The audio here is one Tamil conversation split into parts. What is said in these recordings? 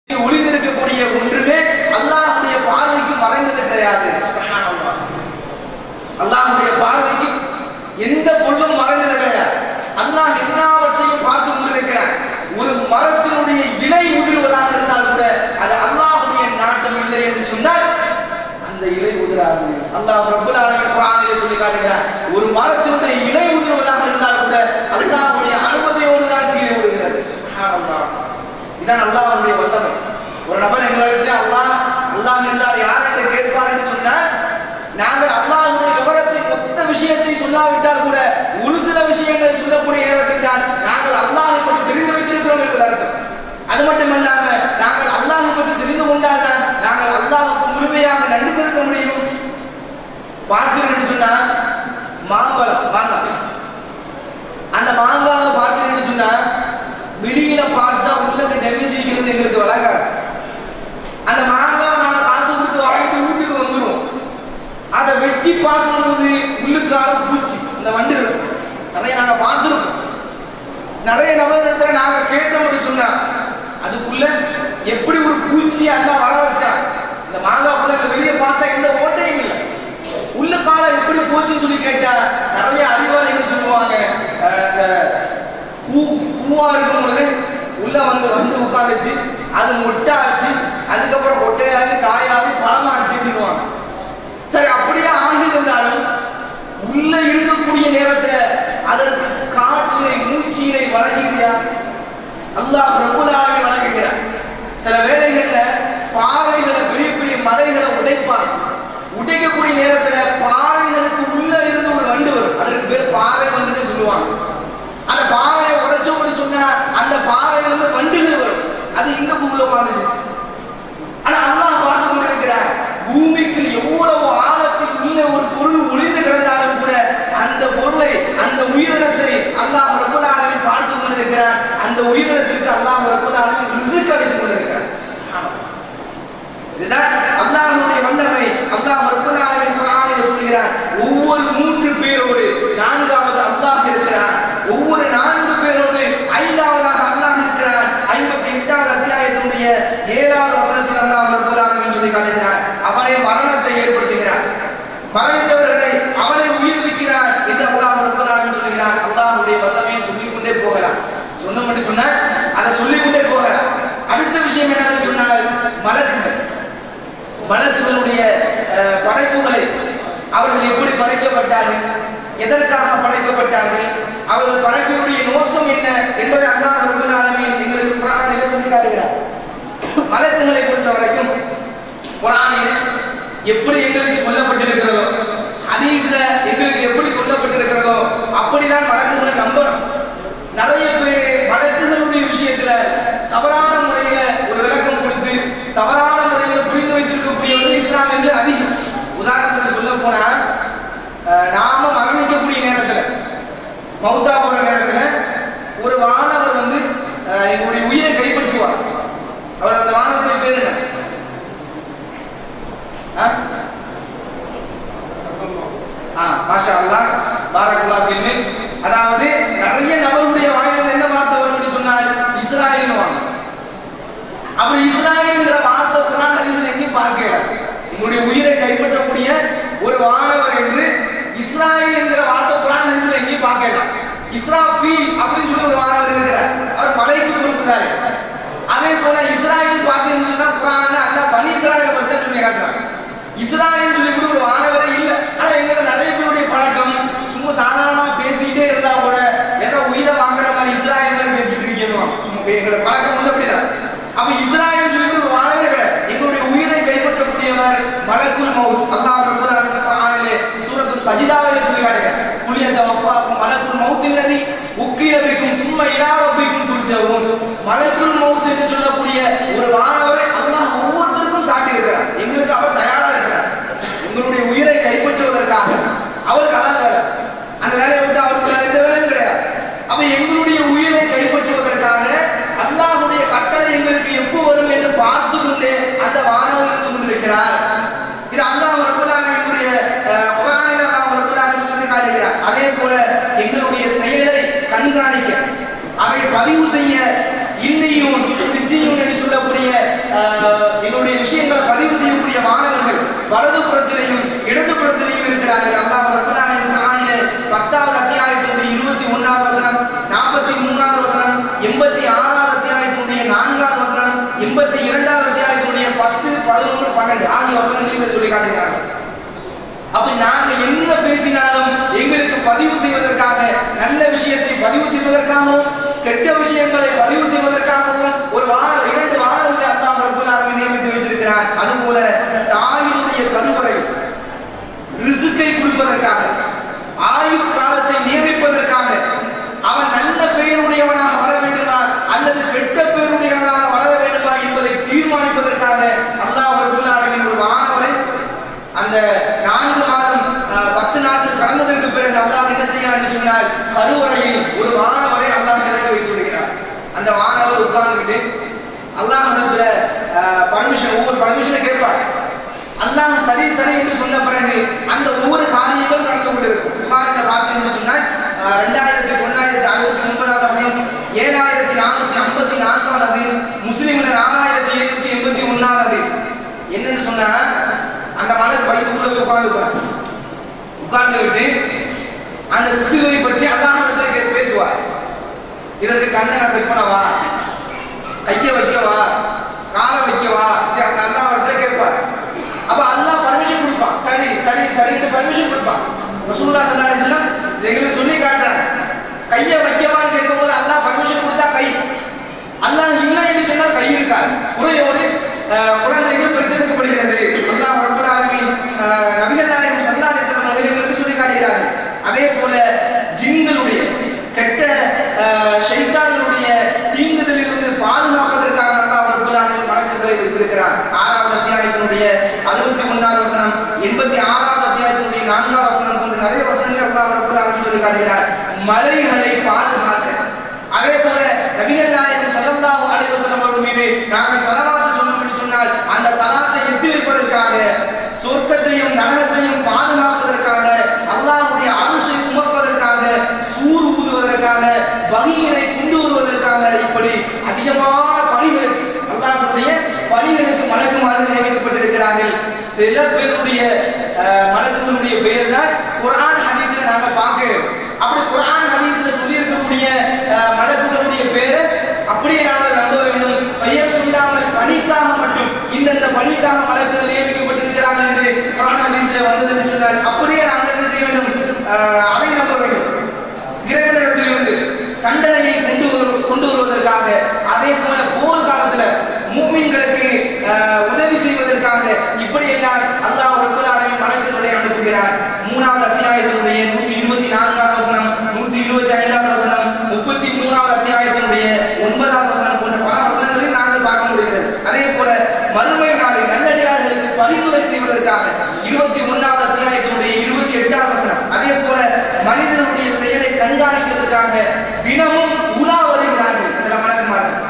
ஒளிந்திருக்கக்கூடிய ஒன்றுமே அல்லாஹ்வுடைய பார்வைக்கு மறைந்தது கிடையாது சுப்ஹானல்லாஹ். அல்லாஹ்வுடைய பார்வைக்கு எந்த பொருளும் மறைந்தது கிடையாது அல்லாஹ் எல்லாவற்றையும் பார்த்து கொண்டிருக்கிறான் ஒரு மரத்தினுடைய இலை உதிர்வதாக இருந்தால் கூட அது அல்லாஹ்வுடைய நாட்டம் இல்லை என்று சொன்னால் அந்த இலை உதிராது அல்லாஹ் ரப்பல் ஆலமீன் குர்ஆனிலே சொல்லி காட்டுகிறார் ஒரு மரத்தினுடைய இலை உதிர்வதாக இருந்தால் கூட அல்லாஹ்வுடைய அனுமதியோடு தான் கீழே விழுகிறது சுப்ஹானல்லாஹ் இதான் அல்லாஹ்வுடைய வல்லமை ஒரு நபர் எங்களிடத்திலே அல்லாஹ் அல்லாஹ் என்றால் யார் என்று கேட்பார் என்று சொன்னால் நாங்கள் அல்லாஹ்வுடைய விவரத்தை மொத்த விஷயத்தை சொல்லாவிட்டால் கூட ஒரு சில விஷயங்களை சொல்லக்கூடிய நேரத்தில் தான் நாங்கள் அல்லாஹை பற்றி தெரிந்து வைத்திருக்கிறோம் என்பது அர்த்தம் அது மட்டுமல்லாம நாங்கள் அல்லாஹை பற்றி தெரிந்து கொண்டால் தான் நாங்கள் அல்லாஹ்வுக்கு முழுமையாக நன்றி செலுத்த முடியும் பார்த்தீர்கள் சொன்னா மாம்பழம் மாங்காய் அந்த மாங்காவை பார்த்தீங்கன்னு சொன்னா வெளியில பார்த்தா உள்ள டேமேஜ் இருக்கிறது எங்களுக்கு வழங்காது அந்த மாங்காவை நாங்க காசு கொடுத்து வாங்கிட்டு வீட்டுக்கு வந்துருவோம் அதை வெட்டி பார்க்கும்போது உள்ளுக்கால பூச்சி இந்த வண்டு இருக்கும் நிறைய நாங்க பார்த்துருக்கோம் நிறைய நபர் இடத்துல நாங்க கேட்டோம்னு சொன்னா அதுக்குள்ள எப்படி ஒரு பூச்சி அல்ல வர வச்சா இந்த மாங்காய்க்குள்ள இந்த வெளியே பார்த்தா எந்த ஓட்டையும் இல்லை உள்ள கால எப்படி போச்சுன்னு சொல்லி கேட்டா நிறைய அறிவாளிகள் சொல்லுவாங்க அஹ், இந்த பூ பூவா இருக்கும் பொழுது உள்ள வந்து வந்து உட்காந்துச்சு அது முட்டாச்சு அதுக்கப்புறம் கொட்டையாகி காயாகி பழமாச்சு அப்படின்னுவாங்க சரி அப்படியே ஆகியிருந்தாலும் உள்ள இருக்கக்கூடிய நேரத்துல அதற்கு காற்றினை மூச்சினை வழங்குகிறார் அல்லாஹ் ரப்புல் ஆலமீன் வழங்குகிறார் சில வேளைகள்ல பாறைகளை பெரிய பெரிய மலைகளை உடைப்பார் உடைக்கக்கூடிய நேரத்துல பாறைகளுக்கு உள்ள இருந்து ஒரு வண்டு வரும் அதற்கு பேர் பாறை வந்துட்டு சொல்லுவாங்க அந்த பாறையை உடைச்சோம்னு சொன்னா அந்த பாறையில இருந்து வண்டுகள் வரும் அது இந்த உள்ள உட்காந்துச்சு ஆனா அல்லாஹ் பார்த்து கொண்டிருக்கிறார் பூமிக்கு எவ்வளவு ஆழத்தில் உள்ள ஒரு பொருள் ஒளிந்து கிடந்தாலும் கூட அந்த பொருளை அந்த உயிரினத்தை அல்லாஹ் ரப்பல் ஆலமீன் பார்த்து கொண்டிருக்கிறார் அந்த உயிரினத்திற்கு அல்லாஹ் ரப்பல் ஆலமீன் ரிஸ்க் அளித்துக் கொண்டிருக்கிறார் சுப்ஹானல்லாஹ். இதுதான் அல்லாஹ்வுடைய வல்லமை அல்லாஹ் ரப்பல் ஆலமீன் குர்ஆனில் சொல்கிறார் ஒவ்வொரு மூன்று பேரோடு நான்காவது அல்லாஹ் இருக்கிறார் ஒவ்வொரு நான்கு பேரோடு ஐந்தாவதாக அல்லாஹ் இருக்கிறார் ஐம்பத்தி எட்டாவது அத்தியாயத்தினுடைய ஏழாவது வசனத்தில் அல்லாஹ் ரப்பல் ஆலமீன் சொல்லி காட்டுகிறார் அவனே மரணத்தை ஏற்படுத்துகிறார் மரணித்தவர்களை அவனை உயிர்ப்பிக்கிறார் என்று அல்லாஹ் ரப்பல் ஆலமீன் சொல்கிறார் அல்லாஹ்வுடைய வல்லமையை சொல்லிக் கொண்டே போகிறார் சொன்ன மட்டும் சொன்னால் அதை சொல்லிக் கொண்டே போகிறார் அடுத்த விஷயம் என்னன்னு சொன்னால் மலக்குகள் மலக்குகளுடைய அஹ், படைப்புகளை அவர்கள் எப்படி படைக்கப்பட்டார்கள் எதற்காக படைக்கப்பட்டார்கள் அவர்கள் படைப்பினுடைய நோக்கம் என்ன என்பதை அல்லாஹ் ரப்பல் ஆலமீன் எங்களுக்கு குர்ஆனிலே சொல்லி காட்டுகிறார் மலக்குகளை பொறுத்த வரைக்கும் குர்ஆனிலே எப்படி எங்களுக்கு சொல்லப்பட்டிருக்கிறதோ ஹதீஸ்ல எங்களுக்கு எப்படி சொல்லப்பட்டிருக்கிறதோ அப்படிதான் மலக்குகளை நம்பணும் நிறைய பேர் மலக்குகளுடைய விஷயத்துல தவறான முறையில ஒரு விளக்கம் கொடுத்து தவறான முறையில புரிந்து வைத்திருக்கக்கூடியவர்கள் இஸ்லாமியர்கள் அதிகம் உதாரணத்துக்கு சொல்ல போனா அஹ், நாம மரணிக்கக்கூடிய நேரத்துல மௌத்தா போற நேரத்துல ஒரு வானவர் வந்து அஹ், எங்களுடைய உயிரை கைப்பற்றுவார் அவர் அந்த வானவருடைய பேர் என்ன ஆ? ஆ, மாஷா அல்லாஹ் பாரக்கல்லாஹ் ஃபீக்கு அதாவது நிறைய நபர்களுடைய வாயிலிருந்து என்ன வார்த்தை வரும்னு சொன்னால் இஸ்ராயல் வாங்க அவர் இஸ்ராயல்ங்கிற வார்த்தை குர்ஆன் ஹதீஸ்ல எங்கேயும் பார்க்கல உங்களுடைய உயிரை கைப்பற்றக்கூடிய ஒரு வானவர் என்று இஸ்ராயல் என்கிற வார்த்தை குர்ஆன் ஹதீஸ்ல எங்கேயும் பார்க்கல இஸ்ராஃபீல் அப்படின்னு சொல்லி ஒரு வானவர் இருக்கிறார் அவர் மலைக்கு பொறுப்புதாரு அதே போல இஸ்ராயல் பார்த்தீங்கன்னு சொன்னா குர்ஆன்ல அல்லாஹ் பனி இஸ்ராயலை பத்தி தான் சொல்லி காட்டுறாங்க இஸ்ராயல் சொல்லி கூட ஒரு வானவரே இல்ல ஆனா எங்க நிறைய பேருடைய பழக்கம் சும்மா சாதாரணமா பேசிக்கிட்டே இருந்தா கூட ஏன்னா உயிரை வாங்குற மாதிரி இஸ்ராயல் மாதிரி பேசிட்டு இருக்கணும் சும்மா எங்களோட பழக்கம் வந்து அப்படிதான் அப்ப இஸ்ராயல் சொல்லி ஒரு வானவரே கிடையாது எங்களுடைய உயிரை கைப்பற்றக்கூடியவர் மலக்குல் மவுத் அல்லாஹ் ரப்பல் ஆலமீன் குர்ஆனிலே சூரத்து சஜிதாவிலே சொல்லி காட்டுகிறார் குல் யதவஃபாக்கும் மலக்குல் மவுத் அல்லதி உக்கிர பிக்கும் சும்ம இலா ரப்பிக்கும் துர்ஜவும் மலக்குல் மவுத் என்று சொல்லக்கூடிய ஒரு வான வலதுபுறத்திலேயும் இடதுபுறத்திலேயும் இருக்கிறார்கள் அல்லாஹ் ரப்பல் ஆலமீன் குர்ஆனிலே பத்தாவது அத்தியாயத்தினுடைய இருபத்தி ஒன்னாவது வசனம் நாற்பத்தி மூணாவது வசனம் எண்பத்தி ஆறாவது அத்தியாயத்தினுடைய நான்காவது வசனம் எண்பத்தி இரண்டாவது அத்தியாயத்தினுடைய பத்து பதினொன்று பன்னெண்டு ஆகிய வசனங்களில் சொல்லி காட்டுகிறார்கள் அப்ப நாங்க என்ன பேசினாலும் எங்களுக்கு பதிவு செய்வதற்காக நல்ல விஷயத்தை பதிவு செய்வதற்காகவும் கெட்ட விஷயங்களை பதிவு செய்வதற்காகவும் ஒரு வார இரண்டு வாரங்களை அல்லாஹ் ரப்பல் ஆலமீன் நியமித்து வைத்திருக்கிறார் அதுபோல தாயினுடைய கருவறை ரிசுக்கை கொடுப்பதற்காக ஆயுள் காலத்தை நியமிப்பதற்காக அவன் நல்ல பெயருடையவனாக வர வேண்டுமா அல்லது கெட்ட பெயருடையவனாக வளர வேண்டுமா என்பதை தீர்மானிப்பதற்காக அல்லாஹ் ரப்பல் ஆலமீன் ஒரு மாணவரை அந்த நான்கு மாதம் அஹ், பத்து நாட்கள் கடந்ததற்கு பிறகு அல்லாஹ் என்ன செய்யறான் என்று சொன்னால் கருவறையில் ஒரு மாணவரை அல்லாஹ் இறக்கி வைத்து விடுகிறார் அந்த மாணவர் உட்கார்ந்துக்கிட்டு அல்லாஹ் பர்மிஷன் ஒவ்வொரு பர்மிஷனை கேட்பார் அல்லாஹ் சரி சரி என்று சொன்ன பிறகு அந்த ஒவ்வொரு காரியங்களும் நடந்து கொண்டிருக்கும் புகாரில் பார்த்தீங்கன்னு சொன்னால் அஹ், ரெண்டாயிரத்தி தொள்ளாயிரத்தி அறுபத்தி ஒன்பதாவது ஹதீஸ் ஏழாயிரத்தி நானூத்தி ஐம்பத்தி நான்காவது ஹதீஸ் முஸ்லிம்ல நாலாயிரத்தி எழுநூத்தி எண்பத்தி ஒன்னாவது ஹதீஸ் என்னன்னு சொன்னா அந்த மலர் வயிற்றுக்குள்ள போய் உட்கார்ந்துப்பார் உட்கார்ந்து விட்டு அந்த சிசுவை பற்றி அல்லாஹ் பேசுவார் இதற்கு கண்ணை நான் செட் பண்ணவா கைய வைக்கவா காலை வைக்கவா இது அந்த அல்லாஹ் இடத்துல கேட்பார் அப்ப அல்லாஹ் பர்மிஷன் கொடுப்பான் சரி சரி சரின்னு பர்மிஷன் கொடுப்பான் ரசூலுல்லாஹ் ஸல்லல்லாஹு அலைஹி வஸல்லம் இது எங்களுக்கு சொல்லி காட்டுறாங்க கைய வைக்கவான்னு கேட்கும்போது அல்லாஹ் பர்மிஷன் கொடுத்தா கை அல்லாஹ் இல்லை என்று சொன்னால் கை இருக்காது குறையோடு அஹ், குழந்தைகள் பெற்றெடுக்கப்படுகிறது அல்லாஹ் ரப்பல் ஆலமீன் அஹ், நபிகள் நாயகம் ஸல்லல்லாஹு அலைஹி வஸல்லம் அவர்கள் எங்களுக்கு சொல்லி காட்டுகிறார்கள் அதே போல ஜின்களுடைய கெட்ட அஹ், ஷைத்தான்களுடைய தீங்குதலிலிருந்து பாதுகாப்பதற்காக அல்லாஹ் ரப்பல் ஆலமீன் மலக்குகளை வைத்திருக்கிறார் ஆறாவது அத்தியாயத்தினுடைய அறுபத்தி ஒன்றாவது வசனம் எண்பத்தி ஆறாவது அத்தியாயத்தினுடைய நான்காவது வசனம் போன்ற நிறைய வசனங்கள் அல்லாஹ் ரப்பல் ஆலமீன் சொல்லி காட்டுகிறார் மலைகளை பாதுகாக்க அதே போல நபிகள் நாயகம் ஸல்லல்லாஹு அலைஹி வஸல்லம் அவர்கள் மீது நாங்கள் ஸலவாத் சொன்னோம் என்று சொன்னால் அந்த ஸலாத்தை எத்தி வைப்பதற்காக சொர்க்கத்தையும் நரகத்தையும் பாதுகாப்பதற்காக அல்லாஹ்வுடைய அரசை சுமப்பதற்காக சூர் ஊதுவதற்காக வகையினை கொண்டு வருவதற்காக இப்படி அதிகமான பணிகளுக்கு அல்லாஹ்வுடைய பணிகளுக்கு மலக்குமாறு நியமிக்கப்பட்டிருக்கிறார்கள் சில பேருடைய அஹ், மலக்குகளுடைய பெயர் தான் குர்ஆன் ஹதீஸ்ல நாம பார்க்கிறோம் அப்படி குர்ஆன் ஹதீஸ்ல சொல்லி இருக்கக்கூடிய மலக்குகளுடைய பேரை அப்படியே நாங்கள் நம்ப வேண்டும் பெயர் சொல்லாமல் பணிக்காக மட்டும் இந்தந்த பணிக்காக மலக்குகள் நியமிக்கப்பட்டிருக்கிறார்கள் என்று குர்ஆன் ஹதீஸ்ல வந்தது என்று சொன்னால் அப்படியே நாங்கள் என்ன செய்ய வேண்டும் அஹ், அதை நம்ப வேண்டும் இறைவனிடத்திலிருந்து தண்டனையை கொண்டு வரு- கொண்டு வருவதற்காக அதே போல போர் காலத்துல மூமின்களுக்கு அஹ், உதவி செய்வதற்காக இப்படி எல்லாம் அல்லாஹ் ரப்பல் ஆலமீன் மலக்குகளை அனுப்புகிறார் மூணாவது அத்தியாயத்தினுடைய நூத்தி இருபத்தி நான்காவது வசனம் நூத்தி இருபத்தி ஐந்தாவது வசனம் முப்பத்தி மூணாவது அத்தியாயத்தினுடைய ஒன்பதாவது வசனம் போன்ற பல வசனங்களை நாங்கள் பார்க்க முடிகிறது அதே போல மறுமை நாளை நல்லடியார்களுக்கு பரிந்துரை செய்வதற்காக இருபத்தி ஒன்னாவது அத்தியாயத்தினுடைய இருபத்தி எட்டாவது வசனம் அதே போல மனிதனுடைய செயலை கண்காணிப்பதற்காக தினமும் உலா வருகிறார்கள் சில மலக்குமார்கள்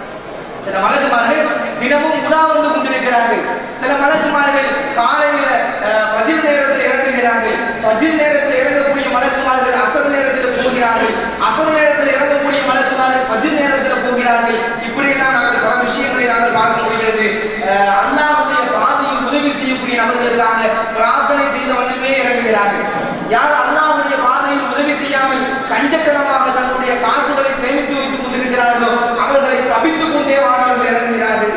சில மலக்குமார்கள் தினமும் உலா வந்து கொண்டிருக்கிறார்கள் சில மலக்குமார்கள் காலையில அஹ், ஃபஜ்ர் நேரத்தில் இறங்குகிறார்கள் ஃபஜ்ர் நேரத்தில் இறங்கக்கூடிய மலக்குமார்கள் அசர் நேரத்தில் போகிறார்கள் அசர் நேரத்தில் இறங்கக்கூடிய மலக்குமார்கள் ஃபஜ்ர் நேரத்தில் போகிறார்கள் இப்படியெல்லாம் நாங்கள் பல விஷயங்களை நாங்கள் பார்க்க முடிகிறது அஹ், அல்லாஹ்வுடைய பாதையில் உதவி செய்யக்கூடிய நபர்களுக்காக பிரார்த்தனை செய்த வண்ணமே இறங்குகிறார்கள் யார் அல்லாஹ்வுடைய பாதையில் உதவி செய்யாமல் கஞ்சத்தனமாக தன்னுடைய காசுகளை சேமித்து வைத்துக் கொண்டிருக்கிறார்களோ அவர்களை சபித்துக் கொண்டே வானவர்கள் இறங்குகிறார்கள்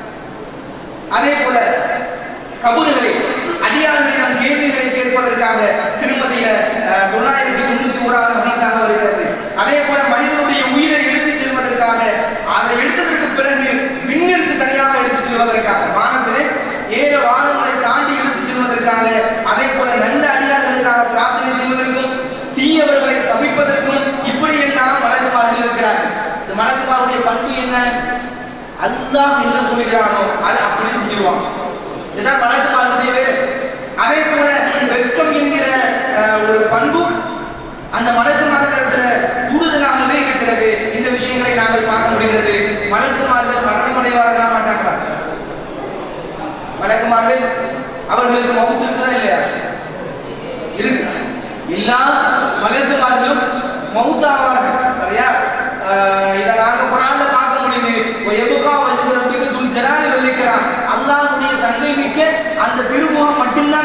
அதே போல கபூர்களை அடியார்களிடம் கேள்விகளை கேட்பதற்காக திருமதியில அஹ், தொள்ளாயிரத்தி தொண்ணூத்தி ஓராவது ஹதீஸாக வருகிறது அதே போல மனிதனுடைய உயிரை எடுத்துச் செல்வதற்காக அதை எடுத்ததற்கு பிறகு விண்ணிற்கு தனியாக எடுத்துச் செல்வதற்காக வானத்திலே ஏழு வானங்களை தாண்டி எடுத்துச் செல்வதற்காக அதே போல நல்ல அடியார்களுக்காக பிரார்த்தனை செய்வதற்கும் தீயவர்களை சபிப்பதற்கும் இப்படியெல்லாம் மலக்குமார்கள் இருக்கிறார்கள் இந்த மலக்குமாருடைய பண்பு என்ன அல்லாஹ் என்ன சொல்லுகிறானோ அதை அப்படி செஞ்சிருவாங்க இதுதான் மலக்குமாருடைய வேறு அதே போல வெட்கம் என்கிற அஹ், ஒரு பண்பு அந்த மலக்குமார்களிடத்துல கூடுதலாகவே இருக்கிறது இந்த விஷயங்களை நாங்கள் பார்க்க முடிகிறது மலக்குமார்கள் மரணமடைவார்களா மாட்டாங்களா மலக்குமார்கள் அவர்களுக்கு மவுத்து இருக்குதா இல்லையா இருக்கு எல்லா மலக்குமார்களும் மௌத்தாவார்கள் சரியா ஆஹ் இதை நாங்க குரான்ல பார்க்க முடியுது எதுக்கா வச்சுக்கிறதுக்கு துல் ஜலாலி வல்லிக்கிறான் அல்லாஹ்வுடைய சங்கை மிக்க அந்த திருமுகம் மட்டும்தான்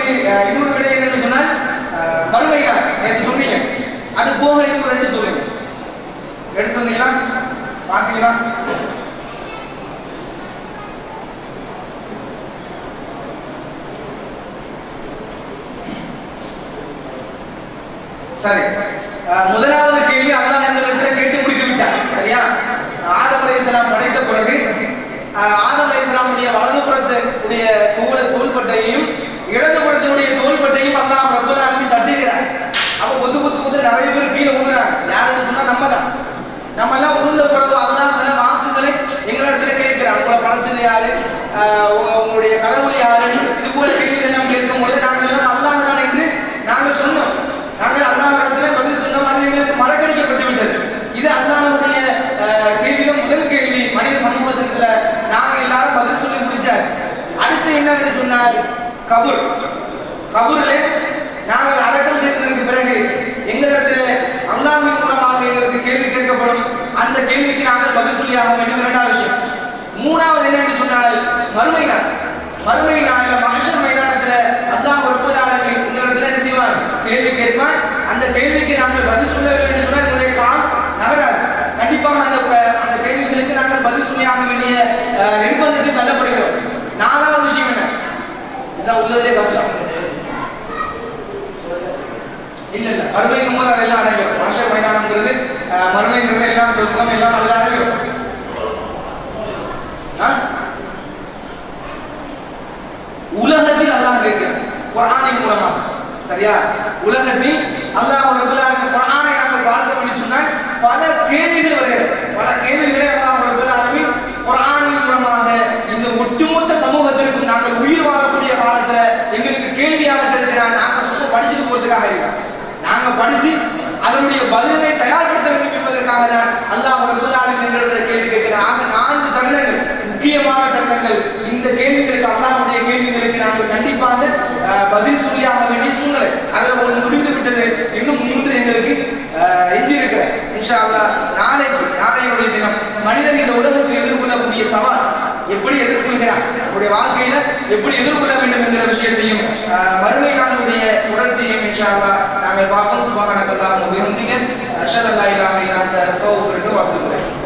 அஹ், இன்னொரு விடை என்னன்னு சொன்னால் அஹ், மறுமை நாள் நேற்று சொன்னீங்க அது போக இன்னும் ரெண்டு சொல்லுங்க எடுத்து வந்தீங்களா பார்த்தீங்களா சரி அஹ், முதலாவது கேள்வி அல்லாஹ் எங்களிடத்தில் கேட்டு முடித்து விட்டார் சரியா ஆதம் அலைஹிஸ்ஸலாம் படைத்த பிறகு அஹ், ஆதம் அலைஹிஸ்ஸலாமுடைய வலது புறத்துடைய தோல் தோள்பட்டையும் இடது புறத்தினுடைய தோள்பட்டையும் அல்லாஹ் ரப்பல் ஆலமீன் தட்டுகிறார் அப்ப பொத்து பொத்து பொத்து நிறைய பேர் கீழே விழுறாங்க யாருன்னு சொன்னா நம்ம தான் நம்ம எல்லாம் உளுந்த பிறகு அல்லாஹ் சில வாக்குகளை எங்களிடத்துல கேட்கிறார் உங்களை படைச்சது யாரு அஹ், உங்க- உங்களுடைய கடவுள் யாரு இது போல கேள்விகள் எல்லாம் கேட்கும் பொழுது நாங்கள் எல்லாம் அல்லாஹ் தான் என்று நாங்கள் சொன்னோம் நாங்கள் அல்லாஹ்விடத்திலே பதில் சொன்னோம் அது எங்களுக்கு மறக்கடிக்கப்பட்டு விட்டது இது அல்லாஹ்வுடைய அஹ், கேள்வியில முதல் கேள்வி மனித சமூகத்திடத்துல நாங்கள் எல்லாரும் பதில் சொல்லி முடிச்சாச்சு அடுத்து என்னன்னு சொன்னார் கபூர் கபூரிலே நாங்கள் அடக்கம் செய்ததற்கு பிறகு எங்களிடத்தில் அல்லாஹ்வின் மூலமாக எங்களுக்கு கேள்வி கேட்கப்படும் அந்த கேள்விக்கு நாங்கள் பதில் சொல்லி ஆக வேண்டும் இரண்டாவது விஷயம் மூணாவது என்ன என்று சொன்னால் மறுமை நாள் மறுமை நாள்ல மனுஷன் மைதானத்துல அல்லாஹ் ரப்பல் ஆலமீன் உங்களிடத்துல என்ன செய்வான் கேள்வி கேட்பான் அந்த கேள்விக்கு நாங்கள் பதில் சொல்லவில்லை என்று சொன்னால் என்னுடைய கால் நகராது கண்டிப்பாக அந்த அந்த கேள்விகளுக்கு நாங்கள் பதில் சொல்லி ஆக வேண்டிய அஹ், நிர்பந்தத்தில் தள்ளப்படுகிறோம் நாலாவது விஷயம் என்ன இதான் உள்ளதிலே கஷ்டம் இல்ல இல்ல மறுமைங்கும் போது அதெல்லாம் அடையும் மனுஷ மைதானம்ங்கிறது அஹ், மறுமைங்கிறது எல்லாம் சொல்றோம் எல்லாம் அதில் அடையும் ஆ? உலகத்தில் அல்லாஹ் கேட்கிறான் குர்ஆனின் மூலமாக சரியா உலகத்தில் அல்லாஹ் ரப்பல் ஆலமீன் குர்ஆனை நாங்கள் பார்த்தோம் என்று சொன்னால் பல கேள்விகள் வருகிறது பல கேள்விகளை அல்லாஹ் ரப்பல் ஆலமீன் குர்ஆனின் மூலமாக இந்த ஒட்டுமொத்த சமூகத்திற்கும் நாங்கள் உயிர் வாழக்கூடிய காலத்துல எங்களுக்கு கேள்வியாக இருக்கிறான் நாங்க சும்மா படிச்சுட்டு போறதுக்காக இல்லை நாங்க படிச்சு அதனுடைய பதிலை தயார்படுத்த வேண்டும் என்பதற்காக தான் அல்லாஹ் ரப்பல் ஆலமீன் எங்களிடத்தில் கேள்வி கேட்கிறார் ஆக நான்கு தருணங்கள் முக்கியமான தருணங்கள் இந்த கேள்விகளுக்கு அல்லாஹ்வுடைய கேள்விகளுக்கு நாங்கள் கண்டிப்பாக அஹ், பதில் சொல்லியாக வேண்டிய சூழ்நிலை அதில் ஒன்று முடிந்து விட்டது இன்னும் மூன்று எங்களுக்கு அஹ், எஞ்சி இருக்கிறது இன்ஷா அல்லாஹ் நாளைக்கு நாளையுடைய தினம் மனிதன் இந்த உலகத்தில் எதிர்கொள்ளக்கூடிய சவால் எப்படி எதிர்கொள்கிறான் நம்முடைய வாழ்க்கையில எப்படி எதிர்கொள்ள வேண்டும் என்கிற விஷயத்தையும் அஹ், மறுமை நாளுடைய தொடர்ச்சியையும் இன்ஷா அல்லாஹ் நாங்கள் பார்ப்போம் சுபஹானக்கல்லாஹு வபிஹம்திக அஷ்ஹது அல்லா இலாஹா இல்லா அன்த அஸ்தக்ஃபிருக வ அத்தூபு இலைக்